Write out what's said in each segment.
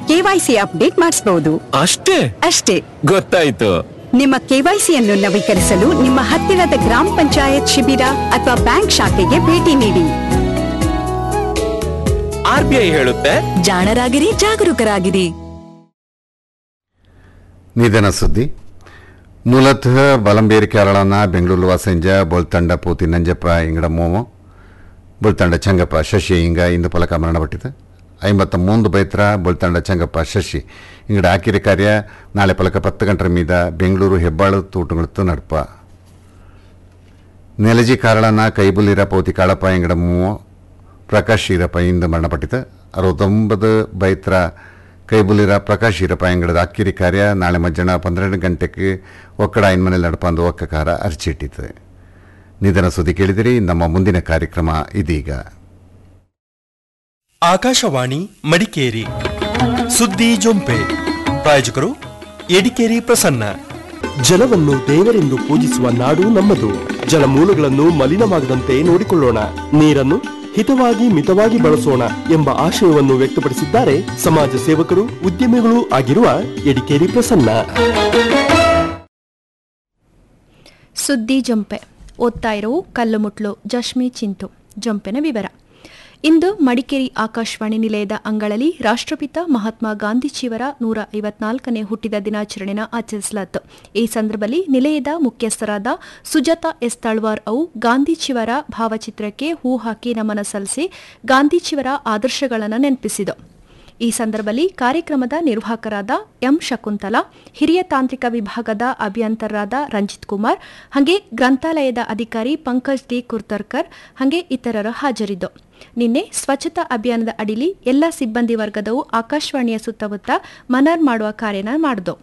KYC update ಮಾಡಿಸಬಹುದು ಅಷ್ಟೇ ಅಷ್ಟೇ ಗೊತ್ತಾಯ್ತು ನಿಮ್ಮ ಕೆವೈಸಿಯನ್ನು ನವೀಕರಿಸಲು ನಿಮ್ಮ ಹತ್ತಿರದ ಗ್ರಾಮ ಪಂಚಾಯತ್ ಶಿಬಿರ ಅಥವಾ ಬ್ಯಾಂಕ್ ಶಾಖೆಗೆ ಭೇಟಿ ನೀಡಿ ಆರ್ ಬಿ ಐ ಹೇಳುತ್ತೆ ಜಾಣರಾಗಿರಿ ಜಾಗರೂಕರಾಗಿರಿ ನಿಧನ ಸುದ್ದಿ ಮೂಲತಃ ಬಲಂಬೇರಿ ಕೇರಳನ ಬೆಂಗಳೂರು ವಾಸಂಜ ಬೊಳ್ತಂಡ ಪೂತಿ ನಂಜಪ್ಪ ಇಂಗಡ ಮೋಮೋ ಬೊಳ್ತಂಡ ಚಂಗಪ್ಪ ಶಶಿ ಇಂಗ ಇಂದು ಫಲಕ ಮರಣಪಟ್ಟಿದೆ ಐಂಬತ್ತ ಮೂಂದು ಬೈತ್ರ ಬೊಳ್ತಂಡ ಚಂಗಪ್ಪ ಶಶಿ ಇಂಗಡ ಆಕಿರಿ ಕಾರ್ಯ ನಾಳೆ ಫಲಕ ಪತ್ತು ಗಂಟರ ಮೀದ ಬೆಂಗಳೂರು ಹೆಬ್ಬಾಳು ತೂಟುಗಳತ್ತು ನಡ್ಪ ನೆಲಜಿ ಕಾರಳನ ಕೈಬುಲಿರ ಪೌತಿ ಕಾಳಪ್ಪ ಇಂಗಡ ಮೂವ ಪ್ರಕಾಶ್ ಈರಪ್ಪ ಇಂದು ಮರಣಪಟ್ಟಿದೆ ಅರವತ್ತೊಂಬತ್ತು ಬೈತ್ರ ಕೈಬುಲಿರ ಪ್ರಕಾಶ್ ಈರಪ್ಪ ಇಂಗಡದ ಅಕ್ಕಿರಿ ಕಾರ್ಯ ನಾಳೆ ಮಧ್ಯಾಹ್ನ ಪನ್ನೆರಡು ಗಂಟೆಗೆ ಒಕ್ಕಡ ಐನ್ ಮನೇಲಿ ನಡ್ಪಂದು ಒಕ್ಕಕಾರ ಅರ್ಚಿಟ್ಟಿದೆ ನಿಧನ ಸುದ್ದಿ ಕೇಳಿದಿರಿ ನಮ್ಮ ಮುಂದಿನ ಕಾರ್ಯಕ್ರಮ ಇದೀಗ ಆಕಾಶವಾಣಿ ಮಡಿಕೇರಿ ಸುದ್ದಿ ಜೊಂಪೆ ಪ್ರಾಯೋಜಕರು ಎಡಿಕೇರಿ ಪ್ರಸನ್ನ ಜಲವನ್ನು ದೇವರೆಂದು ಪೂಜಿಸುವ ನಾಡು ನಮ್ಮದು ಜಲಮೂಲಗಳನ್ನು ಮಲಿನವಾಗದಂತೆ ನೋಡಿಕೊಳ್ಳೋಣ ನೀರನ್ನು ಹಿತವಾಗಿ ಮಿತವಾಗಿ ಬಳಸೋಣ ಎಂಬ ಆಶಯವನ್ನು ವ್ಯಕ್ತಪಡಿಸಿದ್ದಾರೆ ಸಮಾಜ ಸೇವಕರು ಉದ್ಯಮಿಗಳೂ ಆಗಿರುವ ಎಡಿಕೇರಿ ಪ್ರಸನ್ನ ಸುದ್ದಿ ಜಂಪೆ ಓದ್ತಾ ಇರೋವು ಕಲ್ಲುಮುಟ್ಲು ಜಶ್ಮಿ ಚಿಂತು ಜಂಪೆನ ವಿವರ ಇಂದು ಮಡಿಕೇರಿ ಆಕಾಶವಾಣಿ ನಿಲಯದ ಅಂಗಳಲ್ಲಿ ರಾಷ್ಟ್ರಪಿತ ಮಹಾತ್ಮ ಗಾಂಧೀಜಿಯವರ ನೂರ ಐವತ್ನಾಲ್ಕನೇ ಹುಟ್ಟಿದ ದಿನಾಚರಣೆನ ಆಚರಿಸಲಾಯಿತು ಈ ಸಂದರ್ಭದಲ್ಲಿ ನಿಲಯದ ಮುಖ್ಯಸ್ಥರಾದ ಸುಜಾತ ಎಸ್ ತಳ್ವಾರ್ ಅವು ಗಾಂಧೀಜಿಯವರ ಭಾವಚಿತ್ರಕ್ಕೆ ಹೂ ಹಾಕಿ ನಮನ ಸಲ್ಲಿಸಿ ಗಾಂಧೀಜಿಯವರ ಆದರ್ಶಗಳನ್ನು ನೆನಪಿಸಿದರು ಈ ಸಂದರ್ಭದಲ್ಲಿ ಕಾರ್ಯಕ್ರಮದ ನಿರ್ವಾಹಕರಾದ ಎಂ ಶಕುಂತಲಾ ಹಿರಿಯ ತಾಂತ್ರಿಕ ವಿಭಾಗದ ಅಭಿಯಂತರರಾದ ರಂಜಿತ್ ಕುಮಾರ್ ಹಾಗೆ ಗ್ರಂಥಾಲಯದ ಅಧಿಕಾರಿ ಪಂಕಜ್ ಡಿ ಕುರ್ತರ್ಕರ್ ಹಾಗೆ ಇತರರು ಹಾಜರಿದ್ದು ನಿನ್ನೆ ಸ್ವಚ್ಛತಾ ಅಭಿಯಾನದ ಅಡಿಲಿ ಎಲ್ಲ ಸಿಬ್ಬಂದಿ ವರ್ಗದವು ಆಕಾಶವಾಣಿಯ ಸುತ್ತಮುತ್ತ ಮನರ್ ಮಾಡುವ ಕಾರ್ಯನ ಮಾಡಿದವು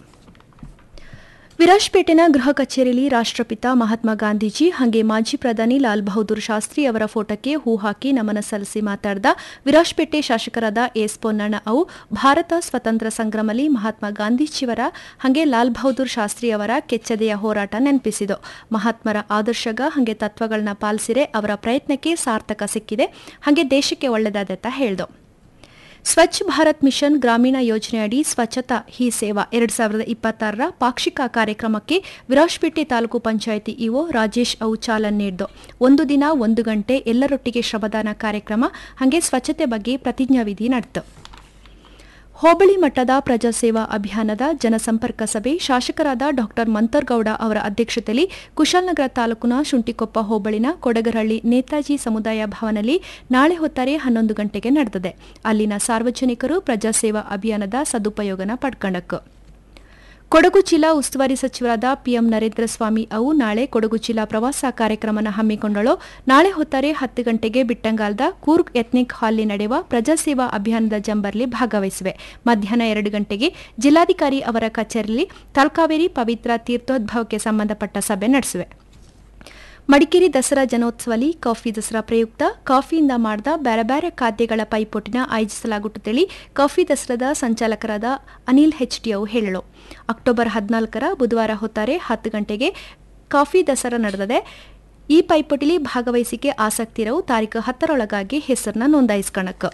ವಿರಾಜ್ಪೇಟೆನ ಗೃಹ ಕಚೇರಿಯಲ್ಲಿ ರಾಷ್ಟ್ರಪಿತ ಮಹಾತ್ಮ ಗಾಂಧೀಜಿ ಹಾಗೆ ಮಾಜಿ ಪ್ರಧಾನಿ ಲಾಲ್ ಬಹದ್ದೂರ್ ಶಾಸ್ತ್ರಿ ಅವರ ಫೋಟೋಕ್ಕೆ ಹೂ ಹಾಕಿ ನಮನ ಸಲ್ಲಿಸಿ ಮಾತನಾಡಿದ ವಿರಾಜ್ಪೇಟೆ ಶಾಸಕರಾದ ಎಸ್ ಪೊನ್ನಣ್ಣ ಅವು ಭಾರತ ಸ್ವತಂತ್ರ ಸಂಗ್ರಾಮದಲ್ಲಿ ಮಹಾತ್ಮ ಗಾಂಧೀಜಿಯವರ ಹಾಗೆ ಲಾಲ್ ಬಹದ್ದೂರ್ ಶಾಸ್ತ್ರಿ ಅವರ ಕೆಚ್ಚದೆಯ ಹೋರಾಟ ನೆನಪಿಸಿತು ಮಹಾತ್ಮರ ಆದರ್ಶಗ ಹಾಗೆ ತತ್ವಗಳನ್ನ ಪಾಲಿಸಿರೆ ಅವರ ಪ್ರಯತ್ನಕ್ಕೆ ಸಾರ್ಥಕ ಸಿಕ್ಕಿದೆ ಹಾಗೆ ದೇಶಕ್ಕೆ ಒಳ್ಳೆದಾದತ್ತ ಹೇಳ್ದು ಸ್ವಚ್ಛ ಭಾರತ್ ಮಿಷನ್ ಗ್ರಾಮೀಣ ಯೋಜನೆಯಡಿ ಸ್ವಚ್ಛತಾ ಹಿ ಸೇವಾ ಎರಡ್ ಸಾವಿರದ ಇಪ್ಪತ್ತಾರರ ಪಾಕ್ಷಿಕ ಕಾರ್ಯಕ್ರಮಕ್ಕೆ ವಿರಾಜ್ಪೇಟೆ ತಾಲೂಕು ಪಂಚಾಯಿತಿ ಇಒ ರಾಜೇಶ್ ಅವು ಚಾಲನೆ ನೀಡಿದ್ದು ಒಂದು ದಿನ ಒಂದು ಗಂಟೆ ಎಲ್ಲರೊಟ್ಟಿಗೆ ಶ್ರಮದಾನ ಕಾರ್ಯಕ್ರಮ ಹಾಗೆ ಸ್ವಚ್ಛತೆ ಬಗ್ಗೆ ಪ್ರತಿಜ್ಞಾವಿಧಿ ನಡೆಯಿತು ಹೋಬಳಿ ಮಟ್ಟದ ಪ್ರಜಾಸೇವಾ ಅಭಿಯಾನದ ಜನಸಂಪರ್ಕ ಸಭೆ ಶಾಸಕರಾದ ಡಾ ಮಂತರ್ಗೌಡ ಅವರ ಅಧ್ಯಕ್ಷತೆಯಲ್ಲಿ ಕುಶಾಲನಗರ ತಾಲೂಕಿನ ಶುಂಟಿಕೊಪ್ಪ ಹೋಬಳಿನ ಕೊಡಗರಹಳ್ಳಿ ನೇತಾಜಿ ಸಮುದಾಯ ಭವನದಲ್ಲಿ ನಾಳೆ ಹೊತ್ತಾರೆ ಹನ್ನೊಂದು ಗಂಟೆಗೆ ನಡೆದಿದೆ ಅಲ್ಲಿನ ಸಾರ್ವಜನಿಕರು ಪ್ರಜಾಸೇವಾ ಅಭಿಯಾನದ ಸದುಪಯೋಗನ ಪಡ್ಕೊಂಡಕ್ಕು ಕೊಡಗು ಜಿಲ್ಲಾ ಉಸ್ತುವಾರಿ ಸಚಿವರಾದ ಪಿಎಂ ನರೇಂದ್ರ ಸ್ವಾಮಿ ಅವು ನಾಳೆ ಕೊಡಗು ಜಿಲ್ಲಾ ಪ್ರವಾಸ ಕಾರ್ಯಕ್ರಮನ ಹಮ್ಮಿಕೊಂಡಳು ನಾಳೆ ಹೊತ್ತಾರೆ ಹತ್ತು ಗಂಟೆಗೆ ಬಿಟ್ಟಂಗಾಲದ ಕೂರ್ಗ್ ಎತ್ನಿಕ್ ಹಾಲ್ನಲ್ಲಿ ನಡೆಯುವ ಪ್ರಜಾಸೇವಾ ಅಭಿಯಾನದ ಜಂಬರ್ಲಿ ಭಾಗವಹಿಸಿವೆ ಮಧ್ಯಾಹ್ನ ಎರಡು ಗಂಟೆಗೆ ಜಿಲ್ಲಾಧಿಕಾರಿ ಅವರ ಕಚೇರಿಯಲ್ಲಿ ತಲಕಾವೇರಿ ಪವಿತ್ರ ತೀರ್ಥೋದ್ಭವಕ್ಕೆ ಸಂಬಂಧಪಟ್ಟ ಸಭೆ ನಡೆಸಿವೆ ಮಡಿಕೇರಿ ದಸರಾ ಜನೋತ್ಸವಲಿ ಕಾಫಿ ದಸರಾ ಪ್ರಯುಕ್ತ ಕಾಫಿಯಿಂದ ಮಾಡಿದ ಬೇರೆ ಬೇರೆ ಖಾದ್ಯಗಳ ಪೈಪೋಟಿನ ಆಯೋಜಿಸಲಾಗುತ್ತದೆ ಕಾಫಿ ದಸರಾದ ಸಂಚಾಲಕರಾದ ಅನಿಲ್ ಹೆಚ್ಡಿ ಅವು ಹೇಳಲು ಅಕ್ಟೋಬರ್ ಹದಿನಾಲ್ಕರ ಬುಧವಾರ ಹೊತ್ತಾರೆ ಹತ್ತು ಗಂಟೆಗೆ ಕಾಫಿ ದಸರಾ ನಡೆದಿದೆ ಈ ಪೈಪೋಟಿಲಿ ಭಾಗವಹಿಸಿಕೆ ಆಸಕ್ತಿ ಇರೋ ತಾರೀಕು ಹತ್ತರೊಳಗಾಗಿ ಹೆಸರನ್ನ ನೋಂದಾಯಿಸ್ಕೊಳಕ್ಕೆ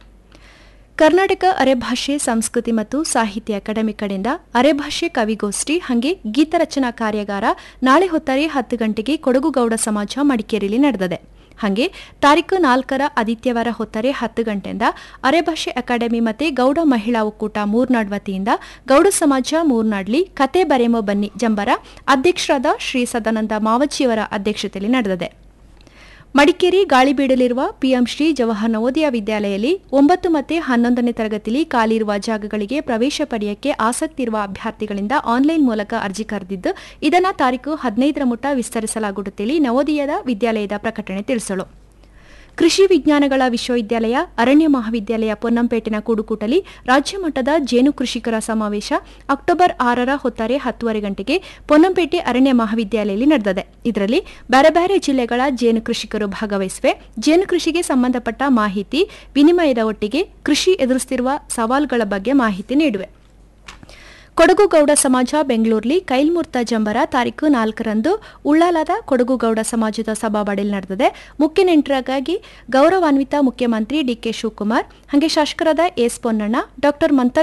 ಕರ್ನಾಟಕ ಅರೆಭಾಷೆ ಸಂಸ್ಕೃತಿ ಮತ್ತು ಸಾಹಿತ್ಯ ಅಕಾಡೆಮಿ ಕಡೆಯಿಂದ ಅರೆಭಾಷೆ ಕವಿಗೋಷ್ಠಿ ಹಾಗೆ ಗೀತರಚನಾ ಕಾರ್ಯಾಗಾರ ನಾಳೆ ಹೊತ್ತಾರೆ ಹತ್ತು ಗಂಟೆಗೆ ಕೊಡಗುಗೌಡ ಸಮಾಜ ಮಡಿಕೇರಿಯಲ್ಲಿ ನಡೆದಿದೆ ಹಾಗೆ ತಾರೀಕು ನಾಲ್ಕರ ಆದಿತ್ಯವಾರ ಹೊತ್ತಾರೆ ಹತ್ತು ಗಂಟೆಯಿಂದ ಅರೆಭಾಷೆ ಅಕಾಡೆಮಿ ಮತ್ತೆ ಗೌಡ ಮಹಿಳಾ ಒಕ್ಕೂಟ ಮೂರ್ನಾಡ್ ವತಿಯಿಂದ ಗೌಡ ಸಮಾಜ ಮೂರ್ನಾಡ್ಲಿ ಕತೆ ಬರೆಮೋ ಬನ್ನಿ ಜಂಬರ ಅಧ್ಯಕ್ಷರಾದ ಶ್ರೀ ಸದಾನಂದ ಮಾವಜಿಯವರ ಅಧ್ಯಕ್ಷತೆಯಲ್ಲಿ ನಡೆದಿದೆ ಮಡಿಕೇರಿ ಗಾಳಿಬೀಡಲಿರುವ ಪಿಎಂ ಶ್ರೀ ಜವಾಹರ್ ನವೋದಯ ವಿದ್ಯಾಲಯದಲ್ಲಿ ಒಂಬತ್ತು ಮತ್ತು ಹನ್ನೊಂದನೇ ತರಗತಿಯಲ್ಲಿ ಖಾಲಿರುವ ಜಾಗಗಳಿಗೆ ಪ್ರವೇಶ ಪಡೆಯಕ್ಕೆ ಆಸಕ್ತಿ ಇರುವ ಅಭ್ಯರ್ಥಿಗಳಿಂದ ಆನ್ಲೈನ್ ಮೂಲಕ ಅರ್ಜಿ ಕರೆದಿದ್ದು ಇದನ್ನು ತಾರೀಕು ಹದಿನೈದರ ಮುಟ ವಿಸ್ತರಿಸಲಾಗುತ್ತದೆ ನವೋದಯದ ವಿದ್ಯಾಲಯದ ಪ್ರಕಟಣೆ ತಿಳಿಸಲು ಕೃಷಿ ವಿಜ್ಞಾನಗಳ ವಿಶ್ವವಿದ್ಯಾಲಯ ಅರಣ್ಯ ಮಹಾವಿದ್ಯಾಲಯ ಪೊನ್ನಂಪೇಟಿನ ಕೂಡುಕೂಟಲಿ ರಾಜ್ಯ ಮಟ್ಟದ ಜೇನು ಕೃಷಿಕರ ಸಮಾವೇಶ ಅಕ್ಟೋಬರ್ ಆರರ ಹೊತ್ತಾರೆ ಹತ್ತುವರೆ ಗಂಟೆಗೆ ಪೊನ್ನಂಪೇಟೆ ಅರಣ್ಯ ಮಹಾವಿದ್ಯಾಲಯದಲ್ಲಿ ನಡೆದಿದೆ ಇದರಲ್ಲಿ ಬೇರೆ ಬೇರೆ ಜಿಲ್ಲೆಗಳ ಜೇನು ಕೃಷಿಕರು ಭಾಗವಹಿಸಿವೆ ಜೇನು ಕೃಷಿಗೆ ಸಂಬಂಧಪಟ್ಟ ಮಾಹಿತಿ ವಿನಿಮಯದ ಒಟ್ಟಿಗೆ ಕೃಷಿ ಎದುರಿಸುತ್ತಿರುವ ಸವಾಲುಗಳ ಬಗ್ಗೆ ಮಾಹಿತಿ ನೀಡುವೆ ಕೊಡಗು ಗೌಡ ಸಮಾಜ ಬೆಂಗಳೂರಲ್ಲಿ ಕೈಲ್ಮೂರ್ತ ಜಂಬರ ತಾರೀಕು ನಾಲ್ಕರಂದು ಉಳ್ಳಾಲದ ಕೊಡಗು ಗೌಡ ಸಮಾಜದ ಸಭಾಬಾಡಿಲ್ ನಡೆದಿದೆ ಮುಖ್ಯ ನೆಂಟರಾಗಿ ಗೌರವಾನ್ವಿತ ಮುಖ್ಯಮಂತ್ರಿ ಡಿಕೆ ಶಿವಕುಮಾರ್ ಹಾಗೆ ಶಾಸಕರಾದ ಎಸ್ ಪೊನ್ನಣ್ಣ ಡಾಕ್ಟರ್ ಮಂತರ್